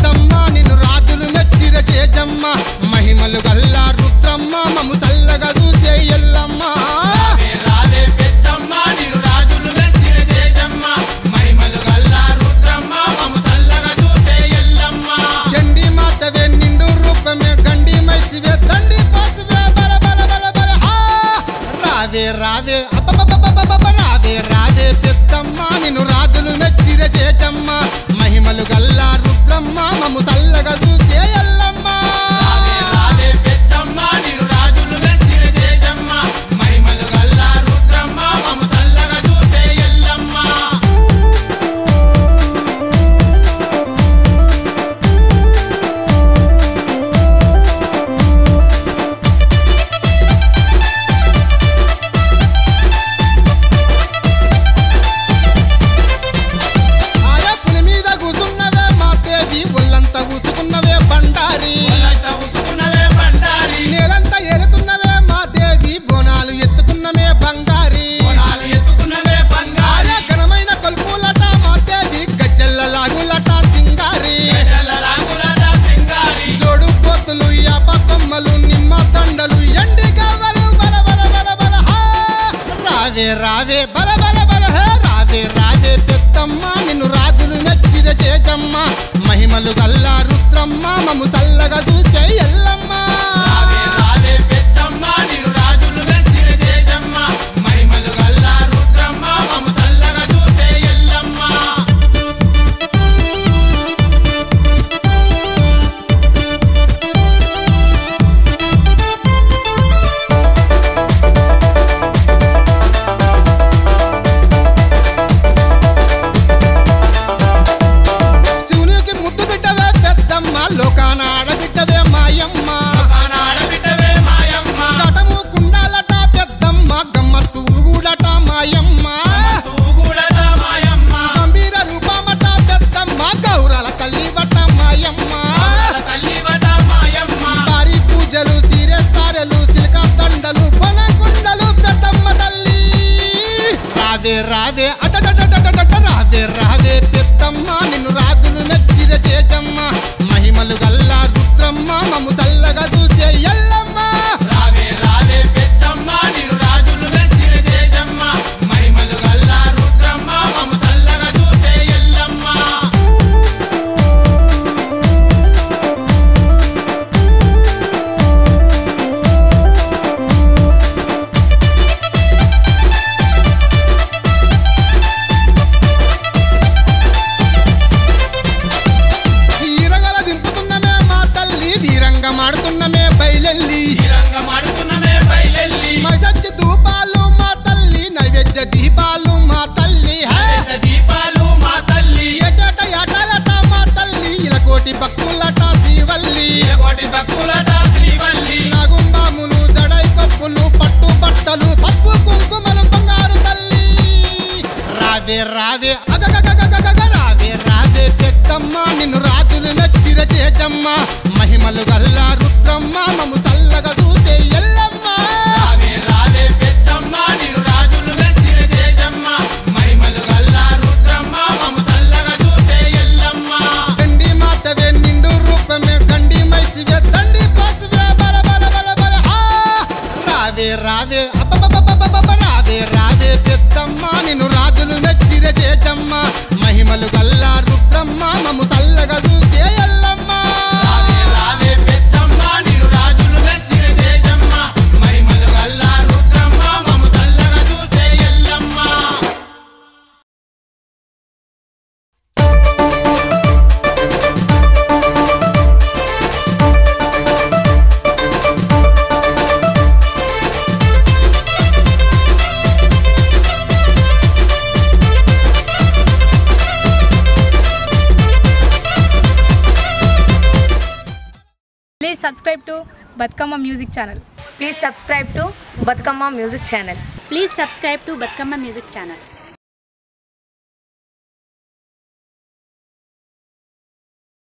పెద్దమ్మ నిన్ను రాజులు మెచ్చిర చేజమ్మ మహిమలు గల్లా రుద్రమ్మ మము చల్లగా చూసే ఎల్లమ్మ రావే రావే పెద్దమ్మ నిన్ను రాజులు మెచ్చిన చేజమ్మ మహిమలు గల్లా రుద్రమ్మ మము చల్లగా చూసే ఎల్లమ్మ చండి మాతవే నిండు రూపమే గండి మైసివే దండి పోసివే బల బల బల బల హా! రావే రావే అబ్బబ్బబ్బబ్బబ్బబ్బ రావే రావే పెద్దమ్మ నిన్ను రాజులు మెచ్చిర చేచమ్మ మహిమలు గల్లా రుద్రమ్మ మము చల్లగా చూసే ఎల్లమ్మ రావే రావే పెద్దమ్మ నిన్ను రాజులు మెచ్చిన చేజమ్మ మహిమలు గల్లా రుద్రమ్మ మము చల్లగా చూసే ఎల్లమ్మ ఆయా పులి మీద కూసున్నవే మా దేవి ఒళ్ళంతా ఊసుకున్నవే బండారి ఒళ్ళంతా ఉసుకున్నవే బండారి నేలంతా ఏలుతున్నవే మా దేవి బోనాలు ఎత్తుకున్నవే బంగారి కొనాలు ఎత్తుకున్నవే బంగారి ఆరే ఘనమైన కొల్పులట మా దేవి గజ్జల్ల లాగులట సింగారి గజల రాగులట సింగారి జోడు పోతులు యాప కొమ్మలు నిమ్మ దండలు ఎండి గవ్వలు బల బల బల బల హా! రావే రావే బల బల బల హే రావే రావే పెద్దమ్మ నిన్ను రాజులు మెచ్చిర చేజమ్మ మహిమలు గల్లా రుద్రమ్మ మము చల్లగా చూసే ఎల్లమ్మ రావే రావే పెద్దమ్మ నిన్ను రాజులు మెచ్చిన చేజమ్మ మహిమలు గల్లా రుద్రమ్మ మము చల్లగా చూసే ఎల్లమ్మ శివునికి ముద్దు బిడ్డవే పెద్దమ్మ లోకాన ఆడబిడ్డవే మాయమ్మ ఆడబిడ్డవే మాయమ్మ కటము కుండాలట పెద్దమ్మ గమ్మత్తు ఊగుడట మాయమ్మ తూగుడట మాయమ్మ గంభీర రూపమట పెద్దమ్మ గౌరాల తల్లివట మాయమ్మ ఆడల తల్లివట మాయమ్మ భారీ పూజలు సీరె సారెలు సిల్క దండలు పొనకుండలు పెద్దమ్మ తల్లి రావే రావే అటటటటటట రావే రావే పెద్దమ్మ నిన్ను రాజులు మెచ్చిర చేచమ్మ మహిమలు గల్లా రుద్రమ్మ మము చల్లగా చూసే ఎల్లమ్మ రావే రావే పెద్దమ్మ నిన్ను రాజులు మెచ్చిన చేజమ్మ మహిమలు గల్లా రుద్రమ్మ మము చల్లగా చూసే ఎల్లమ్మ ఈరగల దింపుతున్నమే మా తల్లి వీరంగ మాడుతున్నమే బయలెల్లి రంగం ఆడుతున్నమే బయలెల్లి మసచ్చి ధూపాలు మా తల్లి నైవేద్య దీపాలు మా తల్లి హే! నైవేద్య దీపాలు మా తల్లి ఏటేట ఏటాలట మా తల్లి ఇలకోటి భక్తులట శ్రీవల్లి కోటి భక్తులట శ్రీవల్లి నాగుంబాములు జడై కప్పులు పట్టు బట్టలు పప్పు కుంకుమలు బంగారు తల్లి రావే రావే అగగగగగగగ రావే రావే పెద్దమ్మ నిన్ను రాజులు మెచ్చిర చేజమ్మ మహిమలు గల్లా రుద్రమ్మ మము చల్లగా చూసే ఎల్లమ్మ రావే రావే పెద్దమ్మ నిన్ను రాజులు మెచ్చిన చేజమ్మ మహిమలు గల్లా రుద్రమ్మ మము చల్లగా చూసే ఎల్లమ్మ గండి మాతవే నిండు రూపమే గండి మైసివే దండి పోసివే బల బల బల బల హా! రావే రావే అబ్బబ్బబ్బబ్బబ్బబ్బ రావే రావే పెద్దమ్మ నిన్ను రాజులు మెచ్చిర చేచమ్మ మహిమలు గల్లా రుద్రమ్మ మము చల్లగా చూసే ఎల్లమ్మ రావే రావే పెద్దమ్మ నిన్ను రాజులు మెచ్చిన చేజమ్మ మహిమలు గల్లా రుద్రమ్మ మము చల్లగా చూసే Yellamma Please subscribe to Batkama Music channel. Please subscribe to Batkama Music channel. Please subscribe to Batkama Music channel.